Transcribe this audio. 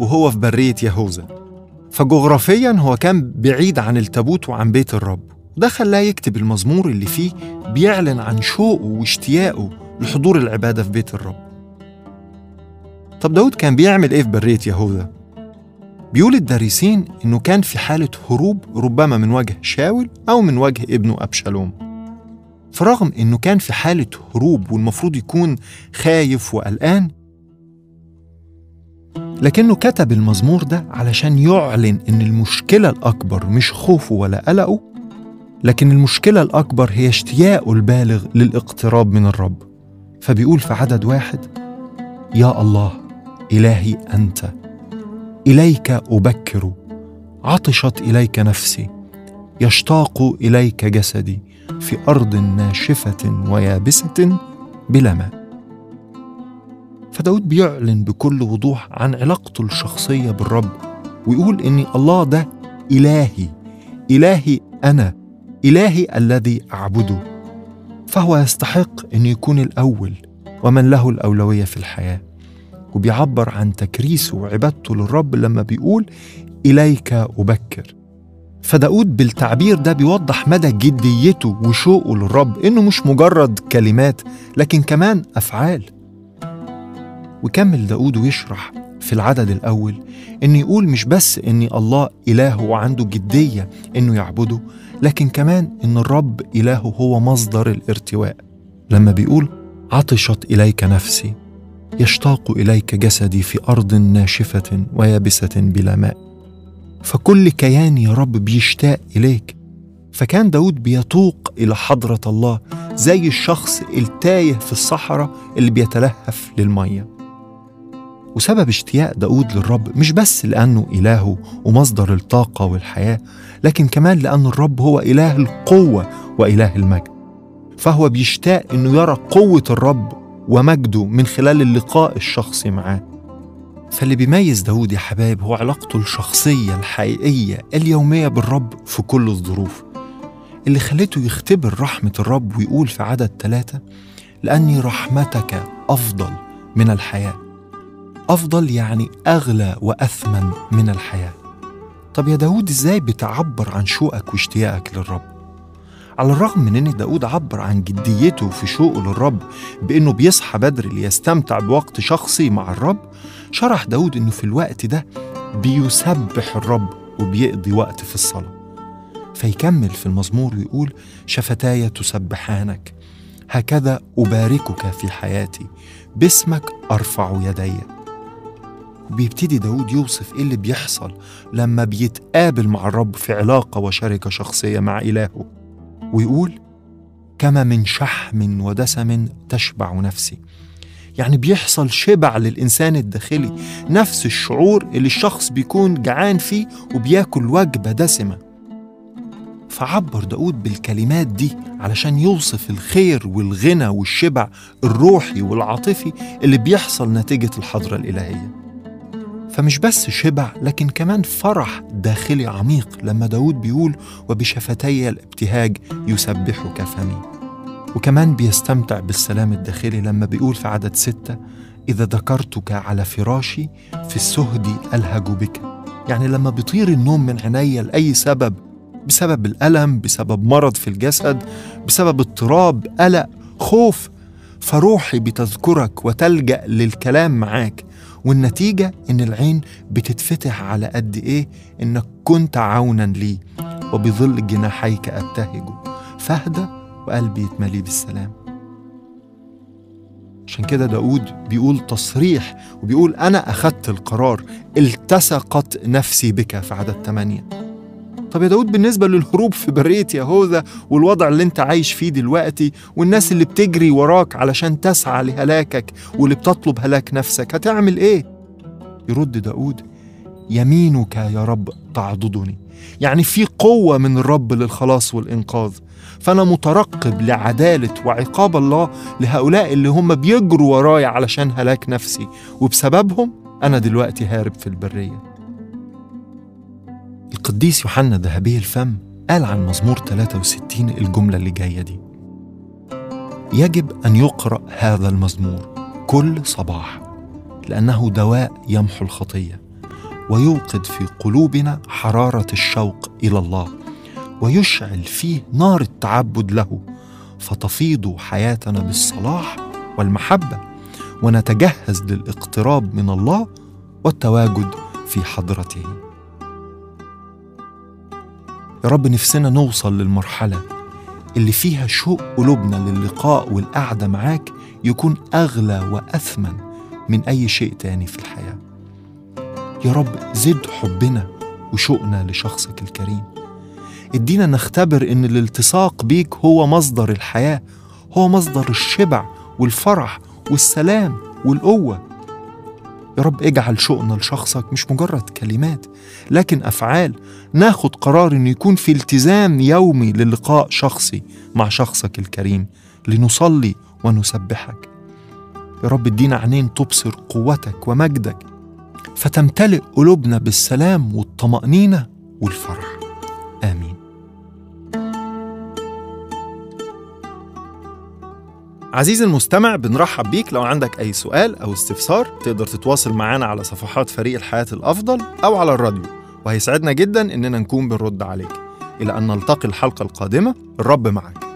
وهو في برية يهوذا فجغرافيا هو كان بعيد عن التابوت وعن بيت الرب وده خلاه يكتب المزمور اللي فيه بيعلن عن شوقه واشتياقه لحضور العبادة في بيت الرب طب داود كان بيعمل ايه في برية يهوذا؟ بيقول الدارسين انه كان في حالة هروب ربما من وجه شاول او من وجه ابنه ابشالوم فرغم انه كان في حالة هروب والمفروض يكون خايف وقلقان لكنه كتب المزمور ده علشان يعلن ان المشكلة الأكبر مش خوفه ولا قلقه لكن المشكلة الأكبر هي اشتياقه البالغ للاقتراب من الرب فبيقول في عدد واحد يا الله إلهي أنت إليك أبكر عطشت إليك نفسي يشتاق إليك جسدي في أرض ناشفة ويابسة بلا ماء فداود بيعلن بكل وضوح عن علاقته الشخصية بالرب ويقول إن الله ده إلهي إلهي أنا إلهي الذي أعبده فهو يستحق أن يكون الأول ومن له الأولوية في الحياة وبيعبر عن تكريسه وعبادته للرب لما بيقول إليك أبكر فداود بالتعبير ده بيوضح مدى جديته وشوقه للرب إنه مش مجرد كلمات لكن كمان أفعال وكمل داود ويشرح في العدد الأول إن يقول مش بس إن الله إله وعنده جدية إنه يعبده لكن كمان إن الرب إله هو مصدر الارتواء لما بيقول عطشت إليك نفسي يشتاق اليك جسدي في ارض ناشفه ويابسه بلا ماء فكل كيان يا رب بيشتاق اليك فكان داود بيتوق الى حضره الله زي الشخص التايه في الصحراء اللي بيتلهف للميه وسبب اشتياق داود للرب مش بس لأنه إلهه ومصدر الطاقة والحياة لكن كمان لأن الرب هو إله القوة وإله المجد فهو بيشتاق أنه يرى قوة الرب ومجده من خلال اللقاء الشخصي معاه فاللي بيميز داود يا حبايب هو علاقته الشخصية الحقيقية اليومية بالرب في كل الظروف اللي خلته يختبر رحمة الرب ويقول في عدد ثلاثة لأني رحمتك أفضل من الحياة أفضل يعني أغلى وأثمن من الحياة طب يا داود إزاي بتعبر عن شوقك واشتياقك للرب على الرغم من ان داود عبر عن جديته في شوقه للرب بانه بيصحى بدري ليستمتع بوقت شخصي مع الرب شرح داود انه في الوقت ده بيسبح الرب وبيقضي وقت في الصلاه فيكمل في المزمور ويقول شفتاي تسبحانك هكذا اباركك في حياتي باسمك ارفع يدي بيبتدي داود يوصف ايه اللي بيحصل لما بيتقابل مع الرب في علاقه وشركه شخصيه مع الهه ويقول كما من شحم ودسم تشبع نفسي يعني بيحصل شبع للإنسان الداخلي نفس الشعور اللي الشخص بيكون جعان فيه وبياكل وجبة دسمة فعبر داود بالكلمات دي علشان يوصف الخير والغنى والشبع الروحي والعاطفي اللي بيحصل نتيجة الحضرة الإلهية فمش بس شبع لكن كمان فرح داخلي عميق لما داود بيقول وبشفتي الابتهاج يسبحك فمي وكمان بيستمتع بالسلام الداخلي لما بيقول في عدد ستة إذا ذكرتك على فراشي في السهد ألهج بك يعني لما بيطير النوم من عينيا لأي سبب بسبب الألم بسبب مرض في الجسد بسبب اضطراب قلق خوف فروحي بتذكرك وتلجأ للكلام معاك والنتيجة إن العين بتتفتح على قد إيه إنك كنت عونا لي وبظل جناحيك أبتهج فاهدى وقلبي يتملي بالسلام عشان كده داود بيقول تصريح وبيقول أنا أخدت القرار التصقت نفسي بك في عدد ثمانية طب يا داود بالنسبة للهروب في برية يهوذا والوضع اللي انت عايش فيه دلوقتي والناس اللي بتجري وراك علشان تسعى لهلاكك واللي بتطلب هلاك نفسك هتعمل ايه؟ يرد داود يمينك يا رب تعضدني يعني في قوة من الرب للخلاص والإنقاذ فأنا مترقب لعدالة وعقاب الله لهؤلاء اللي هم بيجروا ورايا علشان هلاك نفسي وبسببهم أنا دلوقتي هارب في البرية القديس يوحنا ذهبي الفم قال عن مزمور 63 الجملة اللي جاية دي يجب أن يقرأ هذا المزمور كل صباح لأنه دواء يمحو الخطية ويوقد في قلوبنا حراره الشوق الى الله ويشعل فيه نار التعبد له فتفيض حياتنا بالصلاح والمحبه ونتجهز للاقتراب من الله والتواجد في حضرته يا رب نفسنا نوصل للمرحله اللي فيها شوق قلوبنا للقاء والقعده معاك يكون اغلى واثمن من اي شيء تاني في الحياه يا رب زد حبنا وشوقنا لشخصك الكريم ادينا نختبر ان الالتصاق بيك هو مصدر الحياه هو مصدر الشبع والفرح والسلام والقوه يا رب اجعل شوقنا لشخصك مش مجرد كلمات لكن افعال ناخد قرار ان يكون في التزام يومي للقاء شخصي مع شخصك الكريم لنصلي ونسبحك يا رب ادينا عينين تبصر قوتك ومجدك فتمتلئ قلوبنا بالسلام والطمأنينة والفرح آمين عزيزي المستمع بنرحب بيك لو عندك أي سؤال أو استفسار تقدر تتواصل معنا على صفحات فريق الحياة الأفضل أو على الراديو وهيسعدنا جدا إننا نكون بنرد عليك إلى أن نلتقي الحلقة القادمة الرب معك